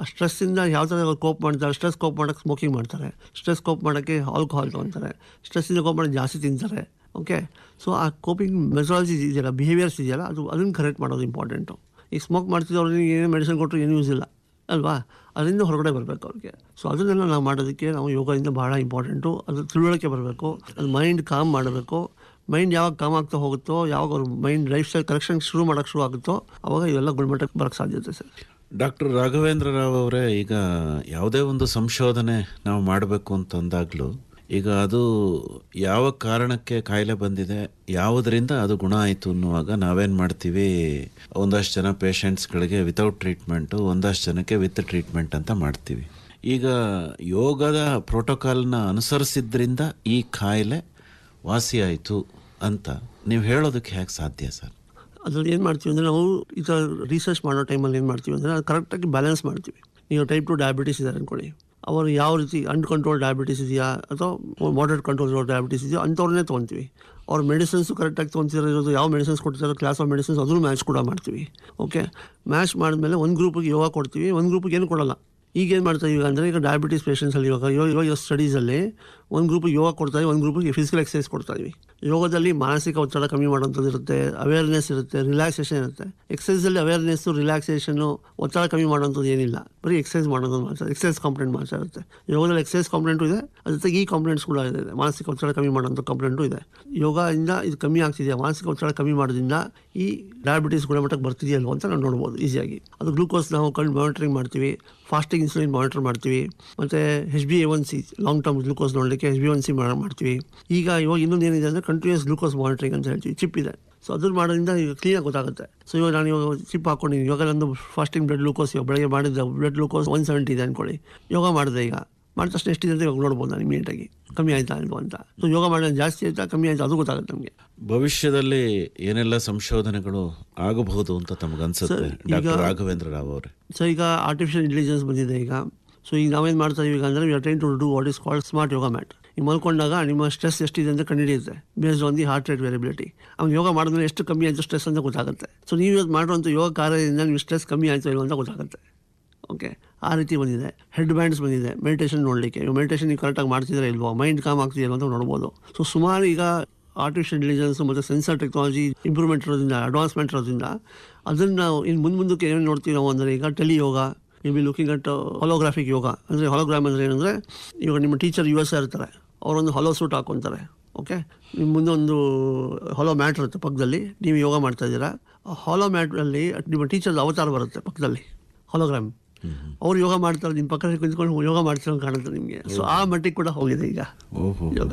ಆ ಸ್ಟ್ರೆಸ್ಸಿಂದ ಯಾವ ಥರ ಕೋಪ್ ಮಾಡ್ತಾರೆ ಸ್ಟ್ರೆಸ್ ಕೋಪ್ ಮಾಡೋಕ್ಕೆ ಸ್ಮೋಕಿಂಗ್ ಮಾಡ್ತಾರೆ ಸ್ಟ್ರೆಸ್ ಕೋಪ್ ಮಾಡೋಕ್ಕೆ ಆಲ್ಕೋಹಾಲ್ ತೊಗೊತಾರೆ ಸ್ಟ್ರೆಸ್ಸಿಂದ ಕೋಪ್ ಮಾಡೋಕ್ಕೆ ಜಾಸ್ತಿ ತಿಂತಾರೆ ಓಕೆ ಸೊ ಆ ಕೋಪಿಂಗ್ ಮೆಥಾಲಜಿ ಇದೆಯಲ್ಲ ಬಿಹೇವಿಯರ್ಸ್ ಇದೆಯಲ್ಲ ಅದು ಅದನ್ನು ಕರೆಕ್ಟ್ ಮಾಡೋದು ಇಂಪಾರ್ಟೆಂಟು ಈಗ ಸ್ಮೋಕ್ ಮಾಡ್ತಿದ್ದವ್ರಿಗೆ ಏನೇ ಮೆಡಿಸಿನ್ ಕೊಟ್ಟರು ಏನು ಯೂಸ್ ಇಲ್ಲ ಅಲ್ವಾ ಅದರಿಂದ ಹೊರಗಡೆ ಬರಬೇಕು ಅವ್ರಿಗೆ ಸೊ ಅದನ್ನೆಲ್ಲ ನಾವು ಮಾಡೋದಕ್ಕೆ ನಾವು ಯೋಗದಿಂದ ಭಾಳ ಇಂಪಾರ್ಟೆಂಟು ಅದು ತಿಳುವಳಿಕೆ ಬರಬೇಕು ಅದು ಮೈಂಡ್ ಕಾಮ್ ಮಾಡಬೇಕು ಮೈಂಡ್ ಯಾವಾಗ ಕಾಮ್ ಆಗ್ತಾ ಹೋಗುತ್ತೋ ಯಾವಾಗ ಅವ್ರ ಮೈಂಡ್ ಲೈಫ್ ಸ್ಟೈಲ್ ಕರೆಕ್ಷನ್ ಶುರು ಮಾಡೋಕ್ಕೆ ಶುರು ಆಗುತ್ತೋ ಅವಾಗ ಇವೆಲ್ಲ ಗುಣಮಟ್ಟಕ್ಕೆ ಬರೋಕ್ಕೆ ಸಾಧ್ಯತೆ ಸರ್ ಡಾಕ್ಟರ್ ರಾಘವೇಂದ್ರ ರಾವ್ ಅವರೇ ಈಗ ಯಾವುದೇ ಒಂದು ಸಂಶೋಧನೆ ನಾವು ಮಾಡಬೇಕು ಅಂತಂದಾಗಲೂ ಈಗ ಅದು ಯಾವ ಕಾರಣಕ್ಕೆ ಕಾಯಿಲೆ ಬಂದಿದೆ ಯಾವುದರಿಂದ ಅದು ಗುಣ ಆಯಿತು ಅನ್ನುವಾಗ ನಾವೇನು ಮಾಡ್ತೀವಿ ಒಂದಷ್ಟು ಜನ ಪೇಷಂಟ್ಸ್ಗಳಿಗೆ ವಿತೌಟ್ ಟ್ರೀಟ್ಮೆಂಟು ಒಂದಷ್ಟು ಜನಕ್ಕೆ ವಿತ್ ಟ್ರೀಟ್ಮೆಂಟ್ ಅಂತ ಮಾಡ್ತೀವಿ ಈಗ ಯೋಗದ ಪ್ರೋಟೋಕಾಲ್ನ ಅನುಸರಿಸಿದ್ರಿಂದ ಈ ಕಾಯಿಲೆ ವಾಸಿಯಾಯಿತು ಅಂತ ನೀವು ಹೇಳೋದಕ್ಕೆ ಹೇಗೆ ಸಾಧ್ಯ ಸರ್ ಅದ್ರಲ್ಲಿ ಏನು ಮಾಡ್ತೀವಿ ಅಂದರೆ ನಾವು ಈ ಥರ ರಿಸರ್ಚ್ ಮಾಡೋ ಟೈಮಲ್ಲಿ ಏನು ಮಾಡ್ತೀವಿ ಅಂದರೆ ಅದು ಕರೆಕ್ಟಾಗಿ ಬ್ಯಾಲೆನ್ಸ್ ಮಾಡ್ತೀವಿ ಈಗ ಟೈಪ್ ಟು ಡಯಾಬಿಟಿಸ್ ಇದ್ದಾರೆ ಅಂದ್ಕೊಳ್ಳಿ ಅವರು ಯಾವ ರೀತಿ ಅನ್ಕಂಟ್ರೋಲ್ ಡಯಾಬಿಟಿಸ್ ಇದೆಯಾ ಅಥವಾ ಮಾಡರೇಟ್ ಕಂಟ್ರೋಲ್ ಇರೋ ಡಯಾಬಿಟಿಸ್ ಇದೆಯೋ ಅಂಥವ್ರನ್ನೇ ತೊಗೊತೀವಿ ಅವ್ರ ಮೆಡಿಸಿನ್ಸು ಕರೆಕ್ಟಾಗಿ ತೊಗೊತಿರೋದು ಯಾವ ಮೆಡಿಸಿನ್ಸ್ ಕೊಡ್ತಿರೋ ಕ್ಲಾಸ್ ಆಫ್ ಮೆಡಿಸಿನ್ಸ್ ಅದನ್ನು ಮ್ಯಾಚ್ ಕೂಡ ಮಾಡ್ತೀವಿ ಓಕೆ ಮ್ಯಾಚ್ ಮಾಡಿದ್ಮೇಲೆ ಒಂದು ಗ್ರೂಪಿಗೆ ಯೋಗ ಕೊಡ್ತೀವಿ ಒಂದು ಗ್ರೂಪಿಗೆ ಏನು ಕೊಡಲ್ಲ ಈಗ ಏನು ಮಾಡ್ತಾ ಈಗ ಅಂದರೆ ಈಗ ಡಯಾಬಿಟಿಸ್ ಪೇಷಂಟ್ಸಲ್ಲಿ ಇವಾಗ ಇವಾಗ ಇವಾಗ ಸ್ಟಡೀಸಲ್ಲಿ ಒಂದು ಗ್ರೂಪಿಗೆ ಯೋಗ ಕೊಡ್ತಾ ಇದ್ದೀವಿ ಒಂದು ಗ್ರೂಪಿಗೆ ಫಿಸಿಕಲ್ ಎಕ್ಸಸೈಸ್ ಕೊಡ್ತಾ ಇದ್ದೀವಿ ಯೋಗದಲ್ಲಿ ಮಾನಸಿಕ ಒತ್ತಡ ಕಮ್ಮಿ ಮಾಡೋಂಥದ್ದು ಇರುತ್ತೆ ಅವೇರ್ನೆಸ್ ಇರುತ್ತೆ ರಿಲ್ಯಾಕ್ಸೇಷನ್ ಇರುತ್ತೆ ಎಕ್ಸಸೈಸಲ್ಲಿ ಅವೇರ್ನೆಸ್ಸು ರಿಲ್ಯಾಕ್ಸೇಷನು ಒತ್ತಡ ಕಮ್ಮಿ ಮಾಡೋಂಥದ್ದು ಏನಿಲ್ಲ ಬರೀ ಎಕ್ಸಸೈಸ್ ಮಾಡೋದು ಮಾತ್ರ ಎಕ್ಸಸೈಸ್ ಕಾಂಪ್ಲೆಂಟ್ ಮಾತ್ರ ಇರುತ್ತೆ ಯೋಗದಲ್ಲಿ ಎಕ್ಸಸೈಸ್ ಕಾಂಪ್ಲೆಂಟು ಇದೆ ಅದ್ರ ಜೊತೆಗೆ ಈ ಕಾಂಪ್ಲೆಂಟ್ಸ್ ಕೂಡ ಇದೆ ಮಾನಸಿಕ ಒತ್ತಡ ಕಮ್ಮಿ ಮಾಡೋಂಥ ಕಾಂಪ್ಲೆಂಟು ಇದೆ ಯೋಗದಿಂದ ಇದು ಕಮ್ಮಿ ಆಗ್ತಿದೆಯಾ ಮಾನಸಿಕ ಒತ್ತಡ ಕಮ್ಮಿ ಮಾಡೋದ್ರಿಂದ ಈ ಡಯಾಬಿಟಿಸ್ ಗುಣಮಟ್ಟಕ್ಕೆ ಬರ್ತಿದೆಯಲ್ವ ಅಂತ ನಾವು ನೋಡ್ಬೋದು ಈಸಿಯಾಗಿ ಅದು ಗ್ಲೂಕೋಸ್ ನಾವು ಕಂಡು ಮಾನಿಟರಿಂಗ್ ಮಾಡ್ತೀವಿ ಫಾಸ್ಟಿಂಗ್ ಇನ್ಸುಲಿನ್ ಮಾನಿಟರ್ ಮಾಡ್ತೀವಿ ಮತ್ತು H B A one C long term glucose ನೋಡಲಿಕ್ಕೆ ಎಚ್ ಬಿ ಒನ್ ಸಿ ಮಾಡ್ತೀವಿ ಈಗ ಇವಾಗ ಇನ್ನೊಂದು ಏನಿದೆ ಅಂದರೆ ಕಂಟಿನ್ಯೂಸ್ ಗ್ಲೂಕೋಸ್ ಮಾನಿಟರಿಂಗ್ ಅಂತ ಹೇಳ್ತೀವಿ ಚಿಪ್ ಇದೆ ಸೊ ಅದ್ರ ಮಾಡೋದ್ರಿಂದ ಈಗ ಕ್ಲೀನಾಗಿ ಗೊತ್ತಾಗುತ್ತೆ ಸೊ ಇವಾಗ ನಾನು ಇವಾಗ ಚಿಪ್ ಹಾಕೊಂಡಿದ್ದೀನಿ ಇವಾಗ ನಂದು ಫಾಸ್ಟಿಂಗ್ ಬ್ಲಡ್ ಗ್ಲೂಕೋಸ್ ಇವಾಗ ಬೆಳಗ್ಗೆ ಮಾಡಿದ್ದೆ ಬ್ಲಡ್ ಗ್ಲೂಕೋಸ್ ಒನ್ ಸೆವೆಂಟಿ ಇದೆ ಅಂದ್ಕೊಳ್ಳಿ ಯೋಗ ಮಾಡಿದೆ ಈಗ ಮಾಡಿದ ತಕ್ಷಣ ಎಷ್ಟಿದೆ ಅಂತ ಇವಾಗ ನೋಡ್ಬೋದು ನಾನು ಇಮಿಡಿಯೇಟಾಗಿ ಕಮ್ಮಿ ಆಯ್ತಾ ಇಲ್ವಾ ಅಂತ ಸೊ ಯೋಗ ಮಾಡಿದ್ರೆ ಜಾಸ್ತಿ ಆಯ್ತಾ ಕಮ್ಮಿ ಆಯ್ತಾ ಅದು ಗೊತ್ತಾಗುತ್ತೆ ನಮಗೆ ಭವಿಷ್ಯದಲ್ಲಿ ಏನೆಲ್ಲ ಸಂಶೋಧನೆಗಳು ಆಗಬಹುದು ಅಂತ ತಮಗನ್ಸುತ್ತೆ ಸರ್, ಈಗ- ಡಾಕ್ಟರ್ ರಾಘವೇಂದ್ರ ರಾವ್ ಅವರೇ ಸೊ ಈಗ ಆರ್ಟಿಫಿಷಿಯಲ್ ಇಂಟೆಲಿಜೆನ್ಸ್ ಬಂದಿದೆ ಈಗ ಸೊ ಈಗ ನಾವೇನು ಮಾಡ್ತಾ ಇದೀವಿ ಈಗ ಅಂದರೆ we are train to do what is called smart yoga mat ನೀವು ಮಲ್ಕೊಂಡಾಗ ನಿಮ್ಮ ಸ್ಟ್ರೆಸ್ ಎಷ್ಟಿದೆ ಅಂತ ಕಂಡುಹಿಡಿಯುತ್ತೆ based on the heart rate variability ಅವ್ನು ಯೋಗ ಮಾಡಿದ್ಮೇಲೆ ಎಷ್ಟು ಕಮ್ಮಿ ಆಯಿತು ಸ್ಟ್ರೆಸ್ ಅಂತ ಗೊತ್ತಾಗುತ್ತೆ ಸೊ ನೀವು ಇವತ್ತು ಮಾಡುವಂಥ ಯೋಗ ಕಾರ್ಯದಿಂದ ನೀವು ಸ್ಟ್ರೆಸ್ ಕಮ್ಮಿ ಆಯಿತು ಇಲ್ವ ಅಂತ ಗೊತ್ತಾಗುತ್ತೆ ಓಕೆ ಆ ರೀತಿ ಬಂದಿದೆ ಹೆಡ್ ಬ್ಯಾಂಡ್ಸ್ ಬಂದಿದೆ ಮೆಡಿಟೇಷನ್ ನೋಡಲಿಕ್ಕೆ ಇವಾಗ ಮೆಡಿಟೇಷನ್ ನೀವು ಕರೆಕ್ಟಾಗಿ ಮಾಡ್ತಿದ್ರೆ ಇಲ್ವೋ ಮೈಂಡ್ ಕಾಮ್ ಆಗ್ತಿದೆಯಲ್ಲ ಅಂತ ನೋಡ್ಬೋದು ಸೊ ಸುಮಾರು ಈಗ ಆರ್ಟಿಫಿಷಿಯಲ್ ಇಂಟೆಲಿಜೆನ್ಸ್ ಮತ್ತು ಸೆನ್ಸರ್ ಟೆಕ್ನಾಲಜಿ ಇಂಪ್ರೂವ್ಮೆಂಟ್ ಇರೋದ್ರಿಂದ ಅಡ್ವಾನ್ಸ್ಮೆಂಟ್ ಇರೋದ್ರಿಂದ ಅದನ್ನು ನಾವು ಇನ್ನು ಮುಂದೆ ಮುಂದಕ್ಕೆ ಏನು ನೋಡ್ತೀವಿ ನಾವು ಅಂದರೆ ಈಗ tele yoga you be looking at holographic yoga ಅಂದರೆ ಹೊಲೋಗ್ರಾಮ್ ಅಂದರೆ ಏನಂದರೆ ಇವಾಗ ನಿಮ್ಮ ಟೀಚರ್ ಯು ಎಸ್ ಇರ್ತಾರೆ ಅವರೊಂದು ಹೊಲೋ ಸೂಟ್ ಹಾಕ್ಕೊತಾರೆ ಓಕೆ ನಿಮ್ಮ ಮುಂದೆ ಒಂದು ಹೊಲೋ ಮ್ಯಾಟ್ ಇರುತ್ತೆ ಪಕ್ಕದಲ್ಲಿ ನೀವು ಯೋಗ ಮಾಡ್ತಾ ಇದ್ದೀರಾ ಆ ಹೊಲೋ ಮ್ಯಾಟಲ್ಲಿ ನಿಮ್ಮ ಟೀಚರ್ದು ಅವತಾರ ಬರುತ್ತೆ ಪಕ್ಕದಲ್ಲಿ ಹೊಲೋಗ್ರಾಮ್ ಅವ್ರು ಯೋಗ ಮಾಡ್ತಾರೆ ನಿಮ್ಮ ಪಕ್ಕದಲ್ಲಿ ಕುಂತ್ಕೊಂಡು ಯೋಗ ಮಾಡ್ತಾರೆ ಕಾಣುತ್ತೆ ನಿಮಗೆ ಸೊ ಆ ಮಟ್ಟಿಗೆ ಕೂಡ ಹೋಗಿದೆ ಈಗ ಓಹೋ ಯೋಗ.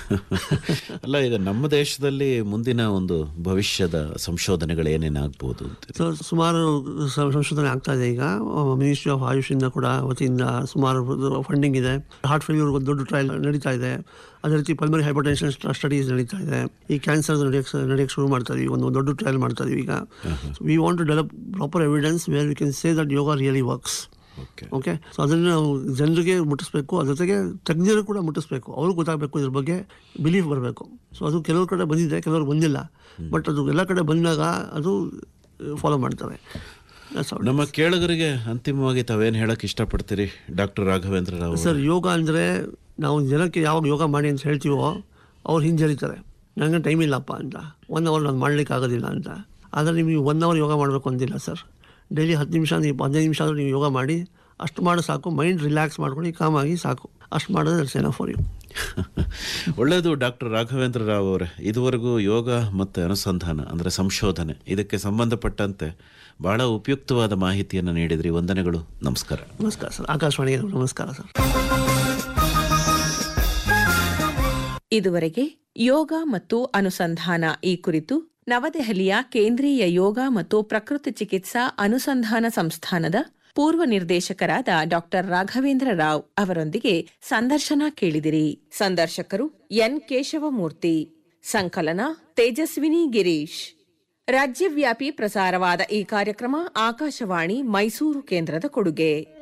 ಅಲ್ಲ ಈಗ ನಮ್ಮ ದೇಶದಲ್ಲಿ ಮುಂದಿನ ಒಂದು ಭವಿಷ್ಯದ ಸಂಶೋಧನೆಗಳು ಏನೇನಾಗ್ಬೋದು ಅಂತ ಸೊ ಸುಮಾರು ಸ- ಸಂಶೋಧನೆ ಆಗ್ತಾ ಇದೆ ಈಗ ಮಿನಿಸ್ಟ್ರಿ ಆಫ್ ಆಯುಷಿಂದ ಕೂಡ ವತಿಯಿಂದ ಸುಮಾರು ಫಂಡಿಂಗ್ ಇದೆ ಹಾರ್ಟ್ ಫೇಲ್ಯೂರ್ ಒಂದು ದೊಡ್ಡ ಟ್ರಯಲ್ ನಡೀತಾ ಇದೆ ಅದೇ ರೀತಿ ಪಲ್ಮರಿ ಹೈಪರ್ಟೆನ್ಷನ್ ಸ್ಟಡೀಸ್ ನಡೀತಾ ಇದೆ ಈ ಕ್ಯಾನ್ಸರ್ ನಡೆಯಕ್ಕೆ ನಡೆಯಕ್ಕೆ ಶುರು ಮಾಡ್ತಾ ಇದೀವಿ ಒಂದು ದೊಡ್ಡ ಟ್ರಯಲ್ ಮಾಡ್ತಾ ಇದೀವಿ ಈಗ we want to develop proper evidence where we can say that yoga really works okay okay so ಅದನ್ನು ನಾವು ಜನರಿಗೆ ಮುಟ್ಟಿಸ್ಬೇಕು ಅದ್ರ ಜೊತೆಗೆ ತಜ್ಞರು ಕೂಡ ಮುಟ್ಟಿಸ್ಬೇಕು ಅವ್ರಿಗೆ ಗೊತ್ತಾಗಬೇಕು ಇದ್ರ ಬಗ್ಗೆ ಬಿಲೀಫ್ ಬರಬೇಕು ಸೊ ಅದು ಕೆಲವ್ರ ಕಡೆ ಬಂದಿದೆ ಕೆಲವ್ರು ಬಂದಿಲ್ಲ ಬಟ್ ಅದು ಎಲ್ಲ ಕಡೆ ಬಂದಾಗ ಅದು ಫಾಲೋ ಮಾಡ್ತಾರೆ That's all. ನಮ್ಮ ಕೇಳುಗರಿಗೆ ಅಂತಿಮವಾಗಿ ತಾವೇನು ಹೇಳಕ್ ಇಷ್ಟಪಡ್ತೀರಿ ಡಾಕ್ಟರ್ ರಾಘವೇಂದ್ರ ರಾವ್ ಅವರೇ? ಸರ್ ಯೋಗ ಅಂದರೆ ನಾವು ಜನಕ್ಕೆ ಯಾವಾಗ ಯೋಗ ಮಾಡಿ ಅಂತ ಹೇಳ್ತೀವೋ ಅವ್ರು ಹಿಂಜರಿತಾರೆ ನನಗೆ ಟೈಮ್ ಇಲ್ಲಪ್ಪ ಅಂತ ಒನ್ ಅವರ್ ನಾನು ಮಾಡ್ಲಿಕ್ಕೆ ಆಗೋದಿಲ್ಲ ಅಂತ ಆದರೆ ನಿಮಗೆ ಒನ್ ಅವರ್ ಯೋಗ ಮಾಡಬೇಕು ಅಂತಿಲ್ಲ ಸರ್ ಡೈಲಿ ಹತ್ತು ನಿಮಿಷ ನೀವು ಹದಿನೈದು ನಿಮಿಷ ಆದರೂ ನೀವು ಯೋಗ ಮಾಡಿ ಅಷ್ಟು ಮಾಡಿ ಸಾಕು ಮೈಂಡ್ ರಿಲ್ಯಾಕ್ಸ್ ಮಾಡ್ಕೊಂಡು ಕಾಮಾಗಿ ಸಾಕು ಅಷ್ಟು ಮಾಡಿದ್ರೆ ಸೇನಾ ಫಾರ್ ಯು ಒಳ್ಳೆಯದು ಡಾಕ್ಟರ್ ರಾಘವೇಂದ್ರ ರಾವ್ ಅವರೇ ಇದುವರೆಗೂ ಯೋಗ ಮತ್ತು ಅನುಸಂಧಾನ ಅಂದರೆ ಸಂಶೋಧನೆ ಇದಕ್ಕೆ ಸಂಬಂಧಪಟ್ಟಂತೆ ಬಹಳ ಉಪಯುಕ್ತವಾದ ಮಾಹಿತಿಯನ್ನು ನೀಡಿದ್ರಿ ವಂದನೆಗಳು ನಮಸ್ಕಾರ ನಮಸ್ಕಾರ ಸರ್ ಆಕಾಶವಾಣಿಗೆ ನಮಸ್ಕಾರ ಸರ್ ಇದುವರೆಗೆ ಯೋಗ ಮತ್ತು ಅನುಸಂಧಾನ ಈ ಕುರಿತು ನವದೆಹಲಿಯ ಕೇಂದ್ರೀಯ ಯೋಗ ಮತ್ತು ಪ್ರಕೃತಿ ಚಿಕಿತ್ಸಾ ಅನುಸಂಧಾನ ಸಂಸ್ಥಾನದ ಪೂರ್ವ ನಿರ್ದೇಶಕರಾದ ಡಾಕ್ಟರ್ ರಾಘವೇಂದ್ರ ರಾವ್ ಅವರೊಂದಿಗೆ ಸಂದರ್ಶನ ಕೇಳಿದಿರಿ ಸಂದರ್ಶಕರು ಎನ್ ಕೇಶವಮೂರ್ತಿ ಸಂಕಲನ ತೇಜಸ್ವಿನಿ ಗಿರೀಶ್ ರಾಜ್ಯವ್ಯಾಪಿ ಪ್ರಸಾರವಾದ ಈ ಕಾರ್ಯಕ್ರಮ ಆಕಾಶವಾಣಿ ಮೈಸೂರು ಕೇಂದ್ರದ ಕೊಡುಗೆ